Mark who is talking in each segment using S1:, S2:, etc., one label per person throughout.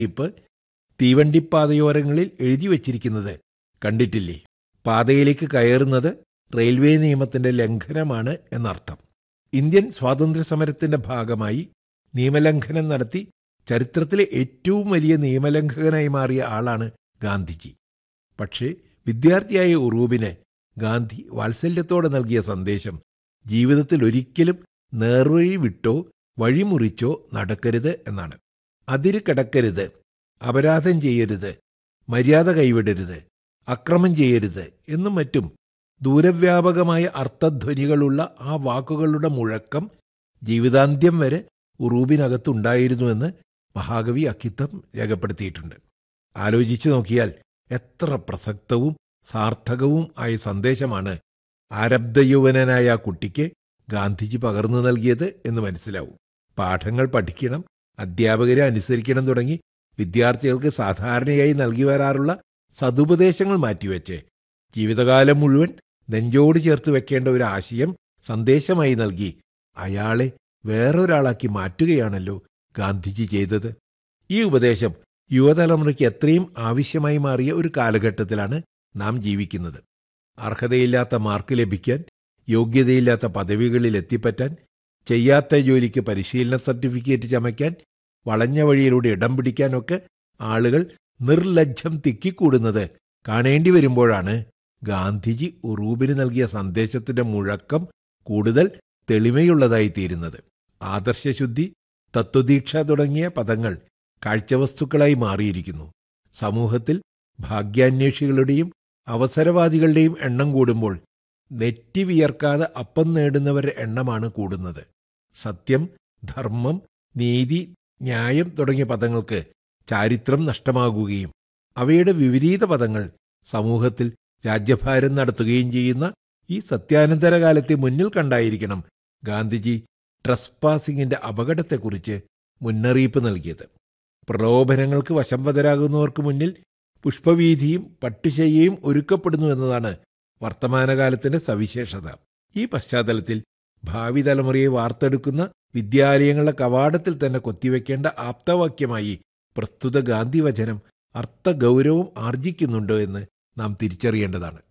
S1: ഇപ്പ് തീവണ്ടിപ്പാതയോരങ്ങളിൽ എഴുതി വച്ചിരിക്കുന്നത് കണ്ടിട്ടില്ലേ പാതയിലേക്ക് കയറുന്നത് റെയിൽവേ നിയമത്തിന്റെ ലംഘനമാണ് എന്നർത്ഥം ഇന്ത്യൻ സ്വാതന്ത്ര്യ സമരത്തിന്റെ ഭാഗമായി നിയമലംഘനം നടത്തി ചരിത്രത്തിലെ ഏറ്റവും വലിയ നിയമലംഘകനായി മാറിയ ആളാണ് ഗാന്ധിജി പക്ഷേ വിദ്യാർത്ഥിയായ ഉറൂബിന് ഗാന്ധി വാത്സല്യത്തോടെ നൽകിയ സന്ദേശം ജീവിതത്തിൽ ഒരിക്കലും നേർവഴി വിട്ടോ വഴിമുറിച്ചോ നടക്കരുത് എന്നാണ് അതിര് കടക്കരുത് അപരാധം ചെയ്യരുത് മര്യാദ കൈവിടരുത് അക്രമം ചെയ്യരുത് എന്നും മറ്റും ദൂരവ്യാപകമായ അർത്ഥധ്വനികളുള്ള ആ വാക്കുകളുടെ മുഴക്കം ജീവിതാന്ത്യം വരെ ഉറൂബിനകത്തുണ്ടായിരുന്നുവെന്ന് മഹാകവി അക്കിത്തം രേഖപ്പെടുത്തിയിട്ടുണ്ട് ആലോചിച്ചു നോക്കിയാൽ എത്ര പ്രസക്തവും സാർത്ഥകവും ആയ സന്ദേശമാണ് ആരബ്ധയുവനായ ആ കുട്ടിക്ക് ഗാന്ധിജി പകർന്നു നൽകിയത് എന്ന് മനസ്സിലാവും പാഠങ്ങൾ പഠിക്കണം അധ്യാപകരെ അനുസരിക്കണം തുടങ്ങി വിദ്യാർത്ഥികൾക്ക് സാധാരണയായി നൽകി വരാറുള്ള സതുപദേശങ്ങൾ മാറ്റിവെച്ച് ജീവിതകാലം മുഴുവൻ നെഞ്ചോട് ചേർത്ത് വെക്കേണ്ട ഒരു ആശയം സന്ദേശമായി നൽകി അയാളെ വേറൊരാളാക്കി മാറ്റുകയാണല്ലോ ഗാന്ധിജി ചെയ്തത് ഈ ഉപദേശം യുവതലമുറയ്ക്ക് എത്രയും ആവശ്യമായി മാറിയ ഒരു കാലഘട്ടത്തിലാണ് നാം ജീവിക്കുന്നത് അർഹതയില്ലാത്ത മാർക്ക് ലഭിക്കാൻ യോഗ്യതയില്ലാത്ത പദവികളിൽ എത്തിപ്പറ്റാൻ ചെയ്യാത്ത ജോലിക്ക് പരിശീലന സർട്ടിഫിക്കറ്റ് ചമയ്ക്കാൻ വളഞ്ഞ വഴിയിലൂടെ ഇടം പിടിക്കാനൊക്കെ ആളുകൾ നിർലജ്ജം തിക്കിക്കൂടുന്നത് കാണേണ്ടി വരുമ്പോഴാണ് ഗാന്ധിജി ഉറൂബിന് നൽകിയ സന്ദേശത്തിന്റെ മുഴക്കം കൂടുതൽ തെളിമയുള്ളതായി തീരുന്നത് ആദർശശുദ്ധി തത്വദീക്ഷ തുടങ്ങിയ പദങ്ങൾ കാഴ്ചവസ്തുക്കളായി മാറിയിരിക്കുന്നു സമൂഹത്തിൽ ഭാഗ്യാന്വേഷികളുടെയും അവസരവാദികളുടെയും എണ്ണം കൂടുമ്പോൾ നെറ്റി വിയർക്കാതെ അപ്പം നേടുന്നവരുടെ എണ്ണമാണ് കൂടുന്നത് സത്യം ധർമ്മം നീതി ന്യായം തുടങ്ങിയ പദങ്ങൾക്ക് ചാരിത്രം നഷ്ടമാകുകയും അവയുടെ വിപരീത പദങ്ങൾ സമൂഹത്തിൽ രാജ്യഭാരം നടത്തുകയും ചെയ്യുന്ന ഈ സത്യാനന്തര കാലത്തെ മുന്നിൽ കണ്ടായിരിക്കണം ഗാന്ധിജി ട്രസ്പാസിംഗിന്റെ അപകടത്തെക്കുറിച്ച് മുന്നറിയിപ്പ് നൽകിയത് പ്രലോഭനങ്ങൾക്ക് വശംവതരാകുന്നവർക്ക് മുന്നിൽ പുഷ്പവീതിയും പട്ടുശയ്യയും ഒരുക്കപ്പെടുന്നു എന്നതാണ് വർത്തമാനകാലത്തിന്റെ സവിശേഷത ഈ പശ്ചാത്തലത്തിൽ ഭാവി തലമുറയെ വാർത്തെടുക്കുന്ന വിദ്യാലയങ്ങളുടെ കവാടത്തിൽ തന്നെ കൊത്തിവെക്കേണ്ട ആപ്തവാക്യമായി പ്രസ്തുത ഗാന്ധി വചനം അർത്ഥഗൗരവം ആർജിക്കുന്നുണ്ടോ എന്ന് നാം തിരിച്ചറിയേണ്ടതാണ്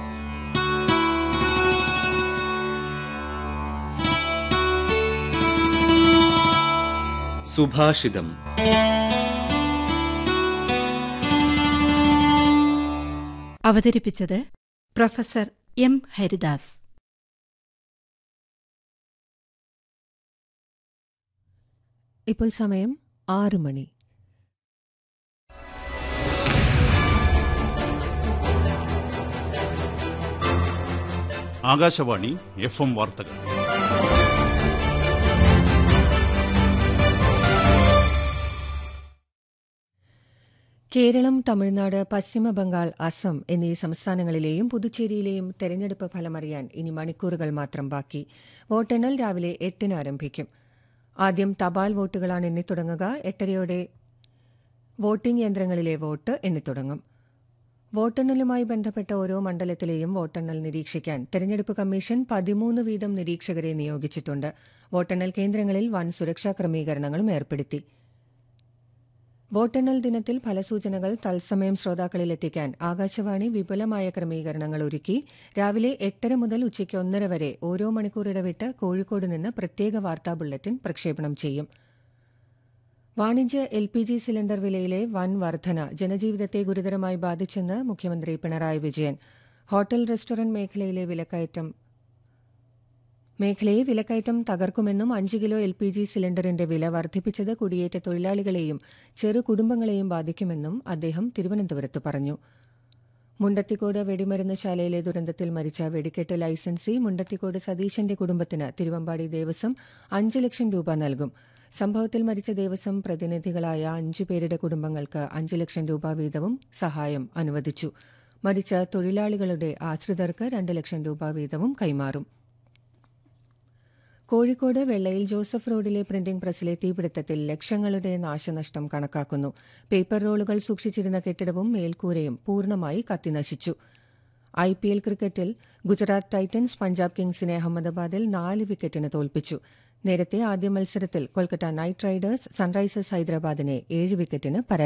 S2: സുഭാഷിതം
S3: അവതരിപ്പിച്ചത് പ്രൊഫസർ എം ഹരിദാസ്
S4: ഇപ്പോൾ സമയം ആറ് മണി
S5: ആകാശവാണി എഫ് എം വാർത്തകൾ
S4: കേരളം തമിഴ്നാട് പശ്ചിമ ബംഗാൾ അസം എന്നീ സംസ്ഥാനങ്ങളിലെയും പുതുച്ചേരിയിലെയും തെരഞ്ഞെടുപ്പ് ഫലമറിയാൻ ഇനി മണിക്കൂറുകൾ മാത്രം ബാക്കി വോട്ടെണ്ണൽ രാവിലെ എട്ടിന് ആരംഭിക്കും ആദ്യം തപാൽ വോട്ടുകളാണ് എണ്ണിത്തുടങ്ങുക എട്ടരയോടെ വോട്ടിംഗ് യന്ത്രങ്ങളിലെ വോട്ട് എണ്ണിത്തുടങ്ങും വോട്ടെണ്ണലുമായി ബന്ധപ്പെട്ട ഓരോ മണ്ഡലത്തിലെയും വോട്ടെണ്ണൽ നിരീക്ഷിക്കാൻ തെരഞ്ഞെടുപ്പ് കമ്മീഷൻ പതിമൂന്ന് വീതം നിരീക്ഷകരെ നിയോഗിച്ചിട്ടുണ്ട് വോട്ടെണ്ണൽ കേന്ദ്രങ്ങളിൽ വൻ സുരക്ഷാ ക്രമീകരണങ്ങളും ഏർപ്പെടുത്തി വോട്ടെണ്ണൽ ദിനത്തിൽ ഫലസൂചനകൾ തത്സമയം ശ്രോതാക്കളിൽ എത്തിക്കാൻ ആകാശവാണി വിപുലമായ ക്രമീകരണങ്ങൾ ഒരുക്കി രാവിലെ എട്ടര മുതൽ ഉച്ചയ്ക്ക് ഒന്നര വരെ ഓരോ മണിക്കൂർ ഇടവിട്ട് കോഴിക്കോട് നിന്ന് പ്രത്യേക വാർത്താ ബുള്ളറ്റിൻ പ്രക്ഷേപണം ചെയ്യും വാണിജ്യ എൽ പി ജി സിലിണ്ടർ വിലയിലെ വൻ വർധന ജനജീവിതത്തെ ഗുരുതരമായി ബാധിച്ചെന്ന് മുഖ്യമന്ത്രി പിണറായി വിജയൻ ഹോട്ടൽ റെസ്റ്റോറന്റ് മേഖലയിലെ വിലക്കയറ്റം മേഖലയെ വിലക്കയറ്റം തകർക്കുമെന്നും അഞ്ച് കിലോ എൽ പി ജി സിലിണ്ടറിന്റെ വില വർദ്ധിപ്പിച്ചത് കുടിയേറ്റ തൊഴിലാളികളെയും ചെറു കുടുംബങ്ങളെയും ബാധിക്കുമെന്നും അദ്ദേഹം തിരുവനന്തപുരത്ത് പറഞ്ഞു മുണ്ടത്തിക്കോട് വെടിമരുന്ന് ശാലയിലെ ദുരന്തത്തിൽ മരിച്ച വെടിക്കെട്ട് ലൈസൻസി മുണ്ടത്തിക്കോട് സതീശന്റെ കുടുംബത്തിന് തിരുവമ്പാടി ദേവസ്വം അഞ്ച് ലക്ഷം രൂപ നൽകും സംഭവത്തിൽ മരിച്ച ദേവസ്വം പ്രതിനിധികളായ അഞ്ചു പേരുടെ കുടുംബങ്ങൾക്ക് അഞ്ച് ലക്ഷം രൂപ വീതവും സഹായം അനുവദിച്ചു മരിച്ച തൊഴിലാളികളുടെ ആശ്രിതർക്ക് രണ്ട് ലക്ഷം രൂപ വീതവും കൈമാറും കോഴിക്കോട് വെള്ളയിൽ ജോസഫ് റോഡിലെ പ്രിന്റിംഗ് പ്രസിലെ തീപിടുത്തത്തിൽ ലക്ഷങ്ങളുടെ നാശനഷ്ടം കണക്കാക്കുന്നു പേപ്പർ റോളുകൾ സൂക്ഷിച്ചിരുന്ന കെട്ടിടവും മേൽക്കൂരയും പൂർണ്ണമായി കത്തിനശിച്ചു ഐ പി എൽ ക്രിക്കറ്റിൽ ഗുജറാത്ത് ടൈറ്റൻസ് പഞ്ചാബ് കിങ്സിനെ അഹമ്മദാബാദിൽ നാല് വിക്കറ്റിന് തോൽപ്പിച്ചു നേരത്തെ ആദ്യ മത്സരത്തിൽ കൊൽക്കത്ത നൈറ്റ് റൈഡേഴ്സ് സൺറൈസേഴ്സ് ഹൈദരാബാദിനെ ഏഴ് വിക്കറ്റിന് പരാജയപ്പെടുത്തി